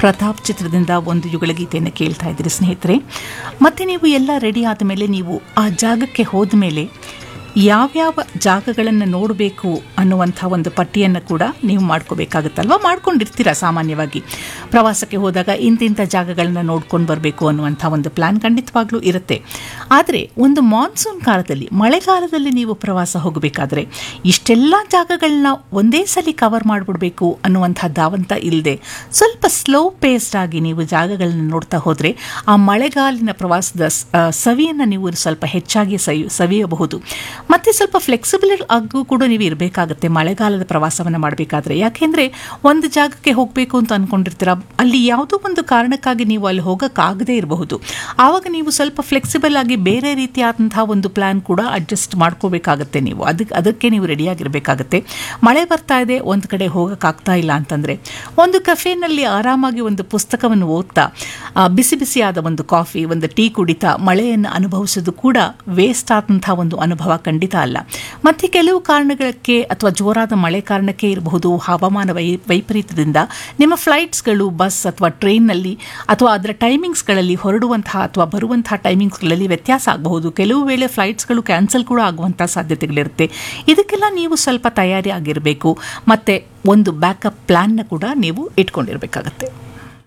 ಪ್ರತಾಪ್ ಚಿತ್ರದಿಂದ ಒಂದು ಯುಗಳ ಗೀತೆಯನ್ನು ಕೇಳ್ತಾ ಇದ್ದೀರಿ ಸ್ನೇಹಿತರೆ ಮತ್ತೆ ನೀವು ಎಲ್ಲ ರೆಡಿ ಆದ ಮೇಲೆ ನೀವು ಆ ಜಾಗಕ್ಕೆ ಹೋದ ಮೇಲೆ ಯಾವ್ಯಾವ ಜಾಗಗಳನ್ನು ನೋಡಬೇಕು ಅನ್ನುವಂಥ ಒಂದು ಪಟ್ಟಿಯನ್ನು ಕೂಡ ನೀವು ಮಾಡ್ಕೋಬೇಕಾಗುತ್ತಲ್ವ ಮಾಡ್ಕೊಂಡಿರ್ತೀರ ಸಾಮಾನ್ಯವಾಗಿ ಪ್ರವಾಸಕ್ಕೆ ಹೋದಾಗ ಇಂತಿಂಥ ಜಾಗಗಳನ್ನ ನೋಡ್ಕೊಂಡು ಬರಬೇಕು ಅನ್ನುವಂಥ ಒಂದು ಪ್ಲಾನ್ ಖಂಡಿತವಾಗ್ಲೂ ಇರುತ್ತೆ ಆದರೆ ಒಂದು ಮಾನ್ಸೂನ್ ಕಾಲದಲ್ಲಿ ಮಳೆಗಾಲದಲ್ಲಿ ನೀವು ಪ್ರವಾಸ ಹೋಗಬೇಕಾದ್ರೆ ಇಷ್ಟೆಲ್ಲ ಜಾಗಗಳನ್ನ ಒಂದೇ ಸಲ ಕವರ್ ಮಾಡಿಬಿಡ್ಬೇಕು ಅನ್ನುವಂಥ ಧಾವಂತ ಇಲ್ಲದೆ ಸ್ವಲ್ಪ ಸ್ಲೋ ಪೇಸ್ಡ್ ಆಗಿ ನೀವು ಜಾಗಗಳನ್ನ ನೋಡ್ತಾ ಹೋದರೆ ಆ ಮಳೆಗಾಲಿನ ಪ್ರವಾಸದ ಸ್- ಆ, ಸವಿಯನ್ನು ನೀವು ಸ್ವಲ್ಪ ಹೆಚ್ಚಾಗಿ ಸವಿ ಸವಿಯಬಹುದು ಮತ್ತೆ ಸ್ವಲ್ಪ ಫ್ಲೆಕ್ಸಿಬಲ್ ಆಗೂ ಕೂಡ ನೀವು ಇರಬೇಕಾಗುತ್ತೆ ಮಳೆಗಾಲದ ಪ್ರವಾಸವನ್ನು ಮಾಡಬೇಕಾದ್ರೆ ಯಾಕೆಂದ್ರೆ ಒಂದು ಜಾಗಕ್ಕೆ ಹೋಗಬೇಕು ಅಂತ ಅನ್ಕೊಂಡಿರ್ತೀರ ಅಲ್ಲಿ ಯಾವುದೋ ಒಂದು ಕಾರಣಕ್ಕಾಗಿ ನೀವು ಅಲ್ಲಿ ಹೋಗೋಕ್ಕಾಗದೇ ಇರಬಹುದು ಆವಾಗ ನೀವು ಸ್ವಲ್ಪ ಫ್ಲೆಕ್ಸಿಬಲ್ ಆಗಿ ಬೇರೆ ರೀತಿಯಾದಂತಹ ಒಂದು ಪ್ಲಾನ್ ಕೂಡ ಅಡ್ಜಸ್ಟ್ ಮಾಡ್ಕೋಬೇಕಾಗತ್ತೆ ನೀವು ಅದಕ್ಕೆ ಅದಕ್ಕೆ ನೀವು ರೆಡಿಯಾಗಿರಬೇಕಾಗತ್ತೆ ಮಳೆ ಬರ್ತಾ ಇದೆ ಒಂದು ಕಡೆ ಹೋಗೋಕ್ಕಾಗ್ತಾ ಇಲ್ಲ ಅಂತಂದರೆ ಒಂದು ಕಫೇನಲ್ಲಿ ಆರಾಮಾಗಿ ಒಂದು ಪುಸ್ತಕವನ್ನು ಓದ್ತಾ ಆ, ಬಿಸಿ ಬಿಸಿಯಾದ ಒಂದು ಕಾಫಿ ಒಂದು ಟೀ ಕುಡಿತಾ ಮಳೆಯನ್ನು ಅನುಭವಿಸೋದು ಕೂಡ ವೇಸ್ಟ್ ಆದಂಥ ಒಂದು ಅನುಭವ ಖಂಡಿತ ಅಲ್ಲ ಮತ್ತು ಕೆಲವು ಕಾರಣಗಳಕ್ಕೆ ಅಥವಾ ಜೋರಾದ ಮಳೆ ಕಾರಣಕ್ಕೆ ಇರಬಹುದು ಹವಾಮಾನ ವೈ ವೈಪರೀತ್ಯದಿಂದ ನಿಮ್ಮ ಫ್ಲೈಟ್ಸ್ಗಳು ಬಸ್ ಅಥವಾ ಟ್ರೈನ್ನಲ್ಲಿ ಅಥವಾ ಅದರ ಟೈಮಿಂಗ್ಸ್ಗಳಲ್ಲಿ ಹೊರಡುವಂತಹ ಅಥವಾ ಬರುವಂತಹ ಟೈಮಿಂಗ್ಸ್ಗಳಲ್ಲಿ ವ್ಯತ್ಯಾಸ ಆಗಬಹುದು ಕೆಲವು ವೇಳೆ ಫ್ಲೈಟ್ಸ್ಗಳು ಕ್ಯಾನ್ಸಲ್ ಕೂಡ ಆಗುವಂಥ ಸಾಧ್ಯತೆಗಳಿರುತ್ತೆ ಇದಕ್ಕೆಲ್ಲ ನೀವು ಸ್ವಲ್ಪ ತಯಾರಿ ಆಗಿರಬೇಕು ಮತ್ತು ಒಂದು ಬ್ಯಾಕಪ್ ಪ್ಲ್ಯಾನ್ನ ಕೂಡ ನೀವು ಇಟ್ಕೊಂಡಿರಬೇಕಾಗತ್ತೆ